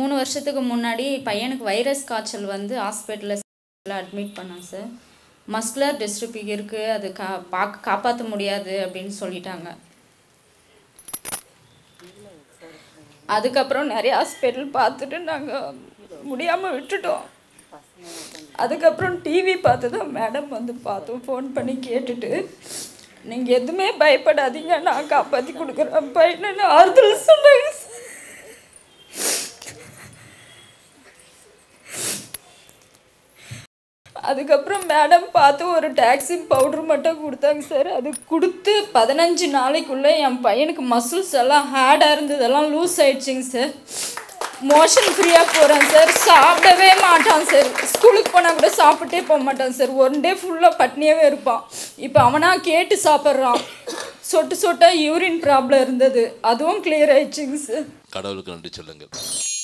மூணு வருஷத்துக்கு முன்னாடி பையனுக்கு வைரஸ் காய்ச்சல் வந்து ஹாஸ்பிட்டலில் அட்மிட் பண்ணாங்க சார் மஸ்குலர் டிஸ்ட்ரிபி இருக்குது அது கா பார்க்க காப்பாற்ற முடியாது அப்படின்னு சொல்லிட்டாங்க அதுக்கப்புறம் நிறைய ஹாஸ்பிட்டல் பார்த்துட்டு நாங்கள் முடியாமல் விட்டுட்டோம் அதுக்கப்புறம் டிவி பார்த்து தான் மேடம் வந்து பார்த்தோம் ஃபோன் பண்ணி கேட்டுட்டு நீங்கள் எதுவுமே பயப்படாதீங்க நான் காப்பாற்றி கொடுக்குறேன் பையனு ஆறுதல் சொன்னாங்க சார். அதுக்கப்புறம் மேடம் பார்த்து ஒரு டாக்ஸி பவுடர் மட்டும் கொடுத்தாங்க சார் அது கொடுத்து பதினஞ்சு நாளைக்குள்ளே என் பையனுக்கு மசில்ஸ் எல்லாம் ஹேடாக இருந்ததெல்லாம் லூஸ் ஆயிடுச்சுங்க சார் மோஷன் ஃப்ரீயாக போகிறேன் சார் சாப்பிடவே மாட்டான் சார் ஸ்கூலுக்கு போனால் கூட சாப்பிட்டே போக மாட்டான் சார் ஒன் டே ஃபுல்லாக பட்னியாகவே இருப்பான் இப்போ அவனாக கேட்டு சாப்பிட்றான் சொட்டு சொட்டாக யூரின் ப்ராப்ளம் இருந்தது அதுவும் கிளியர் ஆயிடுச்சுங்க சார் கடவுளுக்கு நன்றி சொல்லுங்கள்